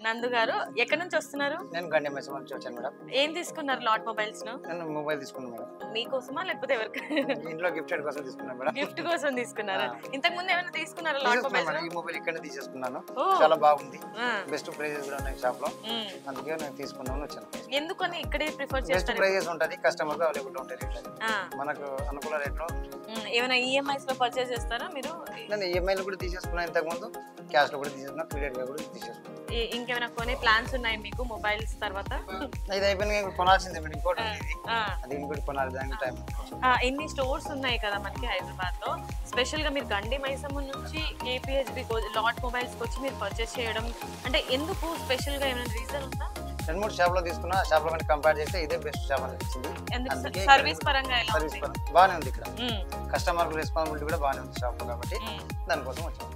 నందు గారు ఎక్కడి నుంచి వస్తున్నారు నేను గండి మెస్ నుంచి వచ్చాను మేడం ఏం తీసుకున్నారు లాట్ మొబైల్స్ ను నేను మొబైల్ తీసుకున్నాను మేడం మీకోసమా లేకపోతే ఎవరికి ఇంట్లో గిఫ్ట్ కోసం తీసుకున్నాను మేడం గిఫ్ట్ కోసం తీసుకున్నారా ఆ. ఇంతకు ముందు ఏమైనా తీసుకున్నారా లాట్ తీసేసుకున్నాను మొబైల్స్ మేడం ఈ మొబైల్ ఇక్కడే తీసేసుకున్నాను ఓ. చాలా బాగుంది ఆ, బెస్ట్ ప్రైజెస్ కూడా ఉన్నాయి షాప్ లో ఉమ్. అందుకే నేను తీసుకున్నాను వచ్చాను ఎందుకని ఇక్కడే ప్రిఫర్ బెస్ట్ చేస్తారు ప్రైజెస్ ఉంటుంది కస్టమర్ కి అవైలబుల్ ఉంటాయి రేట్లు ఆ, మనకు అనుకూల రేట్లో ఉమ్, ఏమైనా ఈఎంఐస్ లో పర్చేస్ చేస్తారా మీరు నేను ఈఎంఐలు కూడా తీసేసుకున్నాను ఇంతకు ముందు క్యాష్ లో కూడా తీసేసుకున్నా క్రెడిట్ గా కూడా తీసేసుకున్నాను ఈ- ఇంకేమైనా కొనే ప్లాన్స్ ఉన్నాయి మీకు మొబైల్స్ తర్వాత ఇది అయిపోయింది ఇప్పుడు కొనాల్సిందే మేడం ఇంకోటి ఉంది ఇది ఆ, అది ఇంకోటి కొనాలి దానికి టైం ఆ, ఇన్ని స్టోర్స్ ఉన్నాయి కదా మనకి హైదరాబాద్ లో స్పెషల్ గా మీరు గండి మైసమ్మ నుంచి కేపీహెచ్బి లాట్ మొబైల్స్ వచ్చి మీరు పర్చేస్ చేయడం అంటే ఎందుకు స్పెషల్ గా ఏమైనా రీజన్ ఉందా రెండు మూడు షాప్ లో తీసుకున్నా షాప్ లో కంటే కంపేర్ చేస్తే ఇదే బెస్ట్ షాప్ అనిపించింది ఎందుకు అందుకే సర్వీస్ పరంగా ఎలా సర్వీస్ ఉంది బాగానే ఉంది ఇక్కడ ఉమ్, కస్టమర్ రెస్పాన్సిబిలిటీ కూడా బాగానే ఉంది షాప్ లో కాబట్టి ఉమ్. దానికోసం వచ్చాను